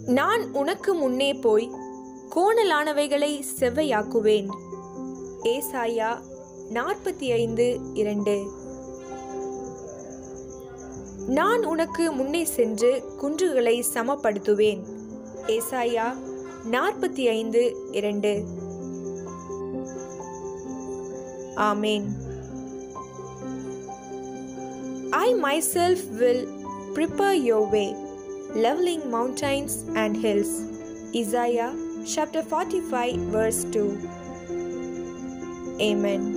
நான் உனக்கு முன்னே போய் கோணலானவைகளை செவ்வையாக்குவேன் ஏசாயா நாற்பத்தி ஐந்து இரண்டு நான் உனக்கு முன்னே சென்று குன்றுகளை சமப்படுத்துவேன் ஏசாயா நாற்பத்தி ஐந்து இரண்டு ஆமேன் I myself will prepare your way, leveling mountains and hills. Isaiah chapter 45, verse 2. Amen.